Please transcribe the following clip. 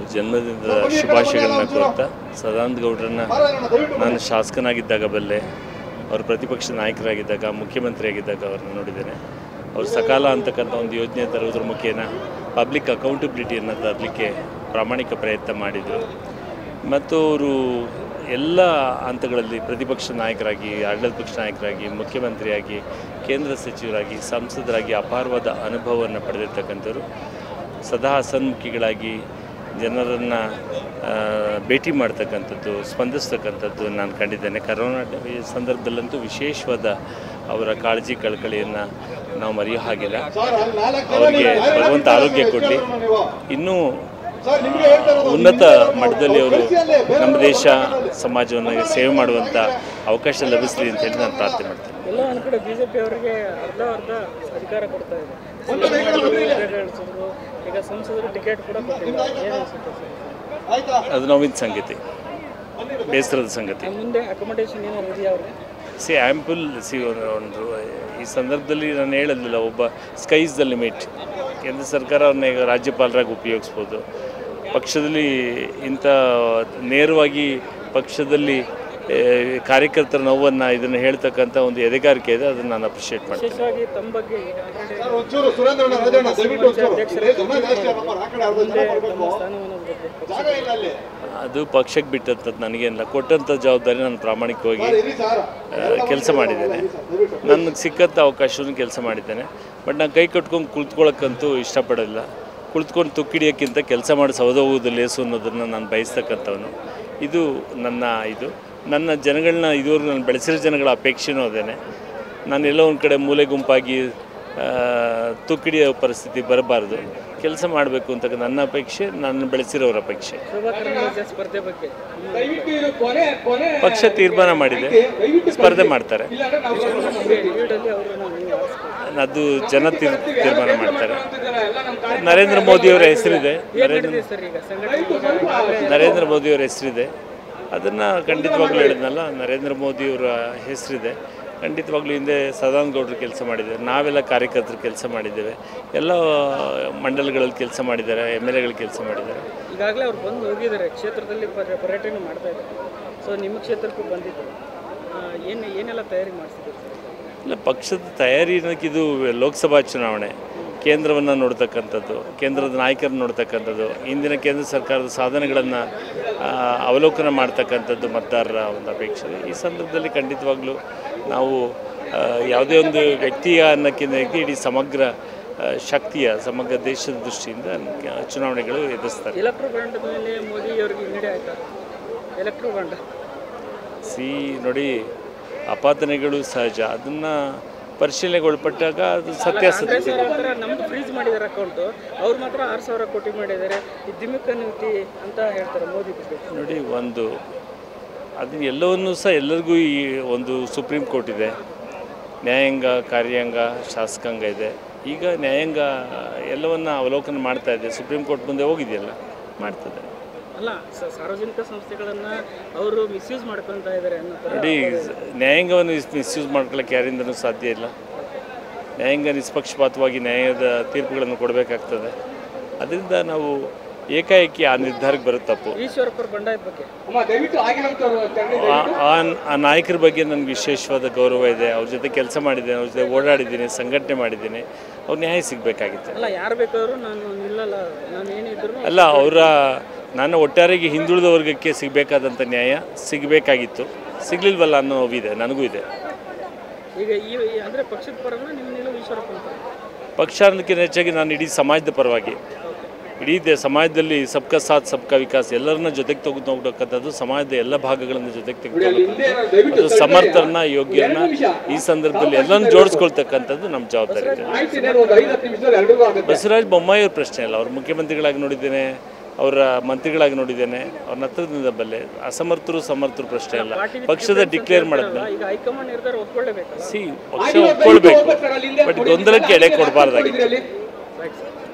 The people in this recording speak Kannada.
ಜನ್ಮದಿನದ ಶುಭಾಶಯಗಳನ್ನ ಕೋರ್ತಾ ಸದಾನಂದ ಗೌಡ್ರನ್ನ ನಾನು ಶಾಸಕನಾಗಿದ್ದಾಗ ಬಲ್ಲೆ ಅವರು ಪ್ರತಿಪಕ್ಷ ನಾಯಕರಾಗಿದ್ದಾಗ ಮುಖ್ಯಮಂತ್ರಿಯಾಗಿದ್ದಾಗ ಅವ್ರನ್ನ ನೋಡಿದ್ದೇನೆ ಅವರು ಸಕಾಲ ಅಂತಕ್ಕಂಥ ಒಂದು ಯೋಜನೆ ತರುವುದ್ರ ಮುಖೇನ ಪಬ್ಲಿಕ್ ಅಕೌಂಟಬಿಲಿಟಿಯನ್ನು ತರಲಿಕ್ಕೆ ಪ್ರಾಮಾಣಿಕ ಪ್ರಯತ್ನ ಮಾಡಿದರು ಮತ್ತು ಅವರು ಎಲ್ಲ ಹಂತಗಳಲ್ಲಿ ಪ್ರತಿಪಕ್ಷ ನಾಯಕರಾಗಿ ಆಡಳಿತ ಪಕ್ಷ ನಾಯಕರಾಗಿ ಮುಖ್ಯಮಂತ್ರಿಯಾಗಿ ಕೇಂದ್ರ ಸಚಿವರಾಗಿ ಸಂಸದರಾಗಿ ಅಪಾರವಾದ ಅನುಭವವನ್ನು ಪಡೆದಿರ್ತಕ್ಕಂಥವ್ರು ಸದಾ ಹಸನ್ಮುಖಿಗಳಾಗಿ ಜನರನ್ನು ಭೇಟಿ ಮಾಡ್ತಕ್ಕಂಥದ್ದು ಸ್ಪಂದಿಸ್ತಕ್ಕಂಥದ್ದು ನಾನು ಕಂಡಿದ್ದೇನೆ ಕರೋನಾ ಈ ಸಂದರ್ಭದಲ್ಲಂತೂ ವಿಶೇಷವಾದ ಅವರ ಕಾಳಜಿ ಕಳಕಳಿಯನ್ನು ನಾವು ಮರೆಯೋ ಹಾಗಿಲ್ಲ ಅವರಿಗೆ ಭಗವಂತ ಆರೋಗ್ಯ ಕೊಡಲಿ ಇನ್ನೂ ಉನ್ನತ ಮಟ್ಟದಲ್ಲಿ ಅವರು ನಮ್ಮ ದೇಶ ಸಮಾಜವನ್ನು ಸೇವೆ ಮಾಡುವಂಥ ಅವಕಾಶ ಲಭಿಸಲಿ ಅಂತ ಹೇಳಿ ನಾನು ಪ್ರಾರ್ಥನೆ ಮಾಡ್ತೇನೆ ಎಲ್ಲ ಒಂದು ಕಡೆ ಬಿಜೆಪಿ ಅವರಿಗೆ ಅರ್ಧ ಅರ್ಧ ಅಧಿಕಾರ ಕೊಡ್ತಾ ಇದೆ ನಡೆಸಿದ್ರು ಈಗ ಸಂಸದರು ಟಿಕೆಟ್ ಕೂಡ ಕೊಟ್ಟಿಲ್ಲ ಏನು ಅನ್ಸುತ್ತೆ ಸರ್ ಅದು ನೋವಿನ ಸಂಗತಿ ಬೇಸರದ ಸಂಗತಿ ಮುಂದೆ ಅಕೊಮಡೇಷನ್ ಏನಾದ್ರು ಇದೆಯಾ ಅವ್ರಿಗೆ ಸಿ ಆ್ಯಂಪಲ್ ಸಿ ಒಂದು ಒಂದು ಈ ಸಂದರ್ಭದಲ್ಲಿ ನಾನು ಹೇಳಲಿಲ್ಲ ಒಬ್ಬ ಸ್ಕೈಸ್ ದ ಲಿಮಿಟ್ ಕೇಂದ್ರ ಸರ್ಕಾರ ಅವ್ರನ್ನ ಈಗ ರಾಜ್ಯಪಾಲರಾಗಿ ಉಪಯೋಗಿಸ್ಬೋದು ಪಕ್ಷದಲ್ಲಿ ಇಂಥ ನೇರವಾಗಿ ಪಕ್ಷದಲ್ಲಿ ಆ, ಕಾರ್ಯಕರ್ತರ ನೋವನ್ನು ಇದನ್ನು ಹೇಳ್ತಕ್ಕಂಥ ಒಂದು ಎದೆಗಾರಿಕೆ ಇದೆ ಅದನ್ನು ನಾನು ಅಪ್ರಿಷಿಯೇಟ್ ಮಾಡ್ತೀನಿ ವಿಶೇಷವಾಗಿ ತಮ್ಮ ಬಗ್ಗೆ ಈಗ already ಒಂಚೂರು ಸುರೇಂದ್ರಣ್ಣ ರಾಜಣ್ಣ ದಯವಿಟ್ಟು ಒಂಚೂರು ಅಧ್ಯಕ್ಷರೇ ಗಮನ ಜಾಸ್ತಿ ನಮ್ಮ ಆ ಕಡೆ ಅರ್ಧ ಜನ ಮುಂದೆ ಬರ್ಬೇಕು. ತಮ್ಮ ಸ್ಥಾನಮಾನದ ಬಗ್ಗೆ ಜಾಗ ಇಲ್ಲ ಅಲ್ಲಿ ಅದು ಪಕ್ಷಕ್ಕೆ ಬಿಟ್ಟಂಥದ್ದು ನನಗೇನಿಲ್ಲ ಕೊಟ್ಟಂಥ ಜವಾಬ್ದಾರಿ ನಾನು ಪ್ರಾಮಾಣಿಕವಾಗಿ ಇರಿ ಸರ್ ಕೆಲಸ ಮಾಡಿದ್ದೇನೆ ನನಗೆ ಸಿಕ್ಕಂಥ ಅವಕಾಶವನ್ನು ಕೆಲಸ ಮಾಡಿದ್ದೇನೆ ಬಟ್ ನಾನು ಕೈ ಕಟ್ಕೊಂಡು ಕುಳಿತುಕೊಳ್ಳೋಕ್ಕಂತೂ ಇಷ್ಟಪಡೋಲ್ಲ ಕುಳಿತುಕೊಂಡು ತುಕ್ಕಿಡಿಯೋಕ್ಕಿಂತ ಕೆಲಸ ಮಾಡಿ ಸೌದೋಗುವುದು ಲೇಸು ಅನ್ನೋದನ್ನು ನಾನು ಬಯಸ್ತಕ್ಕಂಥವನು ಇದು ನನ್ನ ಇದು ನನ್ನ ಜನಗಳನ್ನ ಇದುವರೆಗೂ ನಾನು ಬೆಳೆಸಿರೋ ಜನಗಳ ಅಪೇಕ್ಷೆನೂ ಅದೇನೆ ನಾನು ಎಲ್ಲೋ ಒಂದು ಕಡೆ ಮೂಲೆ ಗುಂಪಾಗಿ ಆ, ತುಕ್ಕಿಡಿಯೋ ಪರಿಸ್ಥಿತಿ ಬರಬಾರ್ದು ಕೆಲಸ ಮಾಡಬೇಕು ಅಂತ ನನ್ನ ಅಪೇಕ್ಷೆ ನಾನು ಬೆಳೆಸಿರೋರ ಅಪೇಕ್ಷೆ ಶೋಭಾ ಕರಂದ್ಲಾಜೆ ಸ್ಪರ್ಧೆ ಬಗ್ಗೆ ದಯವಿಟ್ಟು ಇದು ಕೊನೆ ಕೊನೆ ಪಕ್ಷ ತೀರ್ಮಾನ ಮಾಡಿದೆ ಸ್ಪರ್ಧೆ ಮಾಡ್ತಾರೆ ಲೀಡಲ್ಲಿ ಅವರನ್ನು ನೀವು ಆರಿಸ್ಕೊಳ್ಳಿ ಅದು ಜನ ತೀರ್ ತೀರ್ಮಾನ ಮಾಡ್ತಾರೆ ನರೇಂದ್ರ ಮೋದಿಯವರ ಹೆಸರಿದೆ ನರೇಂದ್ರ ಇದೆ ಸರ್ ಈಗ ಸಂಘಟನೆ ನರೇಂದ್ರ ಮೋದಿಯವರ ಹೆಸರಿದೆ ಅದನ್ನು ಖಂಡಿತವಾಗ್ಲೂ ಹೇಳಿದ್ನಲ್ಲ ನರೇಂದ್ರ ಮೋದಿಯವರ ಹೆಸರಿದೆ ಖಂಡಿತವಾಗ್ಲೂ ಹಿಂದೆ ಸದಾನಂದ ಗೌಡರು ಕೆಲಸ ಮಾಡಿದ್ದಾರೆ ನಾವೆಲ್ಲ ಕಾರ್ಯಕರ್ತರು ಕೆಲಸ ಮಾಡಿದ್ದೇವೆ ಎಲ್ಲ ಮಂಡಲಗಳಲ್ಲಿ ಕೆಲಸ ಮಾಡಿದ್ದಾರೆ ಎಮ್ ಎಲ್ ಎಗಳು ಕೆಲಸ ಮಾಡಿದ್ದಾರೆ ಈಗಾಗಲೇ ಅವ್ರು ಬಂದು ಹೋಗಿದ್ದಾರೆ ಕ್ಷೇತ್ರದಲ್ಲಿ ಪರ್ಯ- ಪರ್ಯಟನೆ ಮಾಡ್ತಾ ಇದ್ದಾರೆ ಸೊ ನಿಮ್ಮ ಕ್ಷೇತ್ರಕ್ಕೂ ಬಂದಿದ್ದು ಆ, ಏನು ಏನೆಲ್ಲ ತಯಾರಿ ಮಾಡಿಸಿದ್ರು ಸರ್ ಇಲ್ಲ ಪಕ್ಷದ ತಯಾರಿ ಅನ್ನೋಕೆ ಇದು ಲೋಕಸಭಾ ಚುನಾವಣೆ ಕೇಂದ್ರವನ್ನು ನೋಡ್ತಕ್ಕಂಥದ್ದು ಕೇಂದ್ರದ ನಾಯಕರನ್ನು ನೋಡ್ತಕ್ಕಂಥದ್ದು ಇಂದಿನ ಕೇಂದ್ರ ಸರ್ಕಾರದ ಸಾಧನೆಗಳನ್ನು ಅವಲೋಕನ ಮಾಡ್ತಕ್ಕಂಥದ್ದು ಮತದಾರರ ಒಂದು ಅಪೇಕ್ಷೆ ಇದೆ. ಈ ಸಂದರ್ಭದಲ್ಲಿ ಖಂಡಿತವಾಗ್ಲೂ ನಾವು ಆ, ಯಾವುದೇ ಒಂದು ವ್ಯಕ್ತಿಯ ಅನ್ನೋಕ್ಕಿಂತ ಇಡೀ ಸಮಗ್ರ ಆ, ಶಕ್ತಿಯ ಸಮಗ್ರ ದೇಶದ ದೃಷ್ಟಿಯಿಂದ ಆ, ಚುನಾವಣೆಗಳು ಎದುರಿಸ್ತಾರೆ ಎಲೆಕ್ಟ್ರೋ ಬಾಂಡ್ ಮೇಲೆ ಮೋದಿ ಅವರಿಗೆ ಹಿನ್ನಡೆ ಆಯ್ತಾ ಎಲೆಕ್ಟ್ರೋ ಬಾಂಡ್ ಸಿ ನೋಡಿ ಅಪಾದನೆಗಳು ಸಹಜ ಅದನ್ನು ಪರಿಶೀಲನೆಗೊಳಪಟ್ಟಾಗ ಅದು ಸತ್ಯಾಸತ್ಯ ಕಾಂಗ್ರೆಸ್ ಅವ್ರ ಹತ್ರ ನಮ್ದು ಫ್ರೀಸ್ ಮಾಡಿದ್ದಾರೆ ಅಕೌಂಟು ಅವ್ರು ಮಾತ್ರ ಆರು ಸಾವಿರ ಕೋಟಿ ಮಾಡಿದ್ದಾರೆ ಈ ದಿಮಿಕ ನೀತಿ ಅಂತ ಹೇಳ್ತಾರೆ ಮೋದಿ ಬಗ್ಗೆ ನೋಡಿ ಒಂದು ಅದನ್ನ ಎಲ್ಲವನ್ನೂ ಸಹ ಎಲ್ಲರಿಗೂ ಈ ಒಂದು ಸುಪ್ರೀಂ ಕೋರ್ಟ್ ಇದೆ ನ್ಯಾಯಾಂಗ ಕಾರ್ಯಾಂಗ ಶಾಸಕಾಂಗ ಇದೆ ಈಗ ನ್ಯಾಯಾಂಗ ಎಲ್ಲವನ್ನ ಅವಲೋಕನ ಮಾಡ್ತಾ ಇದೆ ಸುಪ್ರೀಂ ಕೋರ್ಟ್ ಮುಂದೆ ಹೋಗಿದೆಯಲ್ಲ ಮಾಡ್ತದೆ ಅಲ್ಲ ಸ- ಸಾರ್ವಜನಿಕ ಸಂಸ್ಥೆಗಳನ್ನ ಅವರು ಮಿಸ್ಯೂಸ್ ಮಾಡ್ಕೊತಾ ಇದ್ದಾರೆ ಅನ್ನೋ ಥರ ನೋಡಿ ನ್ಯಾಯಾಂಗವನ್ನು ಮಿಸ್ಯೂಸ್ ಮಾಡ್ಕೊಳ್ಳೋಕೆ ಯಾರಿಂದನೂ ಸಾಧ್ಯ ಇಲ್ಲ ನ್ಯಾಯಾಂಗ ನಿಷ್ಪಕ್ಷಪಾತವಾಗಿ ನ್ಯಾಯದ ತೀರ್ಪುಗಳನ್ನು ಕೊಡಬೇಕಾಗ್ತದೆ ಅದರಿಂದ ನಾವು ಏಕಾಏಕಿ ಆ ನಿರ್ಧಾರಕ್ಕೆ ಬರೋದು ತಪ್ಪು ಈಶ್ವರಪ್ಪರ ಬಂಡಾಯದ ಬಗ್ಗೆ ಅಮ್ಮ ದಯವಿಟ್ಟು ಆಗಿರೋಂಥವ್ರು ತೆರಳಿ ಆ- ಆ- ಆ ನಾಯಕರ ಬಗ್ಗೆ ನನಗೆ ವಿಶೇಷವಾದ ಗೌರವ ಇದೆ ಅವ್ರ ಜೊತೆ ಕೆಲಸ ಮಾಡಿದ್ದೇನೆ ಅವ್ರ ಜೊತೆ ಓಡಾಡಿದ್ದೀನಿ ಸಂಘಟನೆ ಮಾಡಿದ್ದೀನಿ ಅವ್ರು ನ್ಯಾಯ ಸಿಗಬೇಕಾಗಿತ್ತು ಅಲ್ಲ ಯಾರು ಬೇಕಾದ್ರೂ ನಾನು ನಿಲ್ಲಲ್ಲ ನಾನು ಏನಿದ್ರು ಅಲ್ಲ ಅವರ ನಾನು ಒಟ್ಟಾರೆಗೆ ಹಿಂದುಳಿದ ವರ್ಗಕ್ಕೆ ಸಿಗಬೇಕಾದಂಥ ನ್ಯಾಯ ಸಿಗಬೇಕಾಗಿತ್ತು ಸಿಗಲಿಲ್ವಲ್ಲ ಅನ್ನೋ ನೋವಿದೆ ನನಗೂ ಇದೆ ಈಗ ಈ ಈ- ಅಂದ್ರೆ ಪಕ್ಷದ ಪರನ ನಿಮ್ಮ ನಿಲುವು ಈಶ್ವರಪ್ಪನ ಪರ ಪಕ್ಷ ಅನ್ನೋದಕ್ಕಿಂತ ಹೆಚ್ಚಾಗಿ ನಾನು ಇಡೀ ಸಮಾಜದ ಪರವಾಗಿ ಇಡೀ ದೇ- ಸಮಾಜದಲ್ಲಿ ಸಬ್ಕಾ ಸಾಥ್ ಸಬ್ಕಾ ವಿಕಾಸ್ ಎಲ್ಲರನ್ನ ಜೊತೆಗೆ ತೆಗೆದು ಹೋಗ್ತಕ್ಕಂಥದ್ದು ಸಮಾಜದ ಎಲ್ಲ ಭಾಗಗಳನ್ನು ಜೊತೆಗೆ ತೆಗೆದುಕೊಳ್ಳೋದು ಅದು ಸಮರ್ಥರನ್ನ ಯೋಗ್ಯರನ್ನ ಈ ಸಂದರ್ಭದಲ್ಲಿ ಎಲ್ಲರನ್ನು ಜೋಡಿಸ್ಕೊಳ್ತಕ್ಕಂಥದ್ದು ನಮ್ಮ ಜವಾಬ್ದಾರಿ ಇದೆ ಆಯ್ತು ಇನ್ನೇನು ಒಂದು ಐದು ಹತ್ತು ನಿಮಿಷದಲ್ಲಿ ಎಲ್ರಿಗೂ ಆಗುತ್ತೆ ಬಸವರಾಜ ಬೊಮ್ಮಾಯಿ ಅವ್ರ ಪ್ರಶ್ನೆ ಇಲ್ಲ ಅವ್ರ ಮುಖ್ಯಮಂತ್ರಿಗಳಾಗಿ ನೋಡಿದ್ದೇನೆ ಅವರ ಮಂತ್ರಿಗಳಾಗಿ ನೋಡಿದ್ದೇನೆ ಅವ್ರ ಹತ್ರದಿಂದ ಬಲ್ಲೆ ಅಸಮರ್ಥರು ಸಮರ್ಥರು ಪ್ರಶ್ನೆ ಇಲ್ಲ ಪಕ್ಷದ ಡಿಕ್ಲೇರ್ ಮಾಡಿದ್ಮೇಲೆ ಈಗ ಹೈಕಮಾಂಡ್ ನಿರ್ಧಾರ ಒಪ್ಕೊಳ್ಳೇಬೇಕಲ್ಲ ಸಿ ಪಕ್ಷ ಒಪ್ಕೊಳ್ಬೇಕು ಬಟ್ ಗೊಂದಲಕ್ಕೆ ಎಡೆ ಕೊಡಬಾರ್ದಾಗಿತ್ತು ಇದರಲ್ಲಿ ರೈಟ್ ಸರ್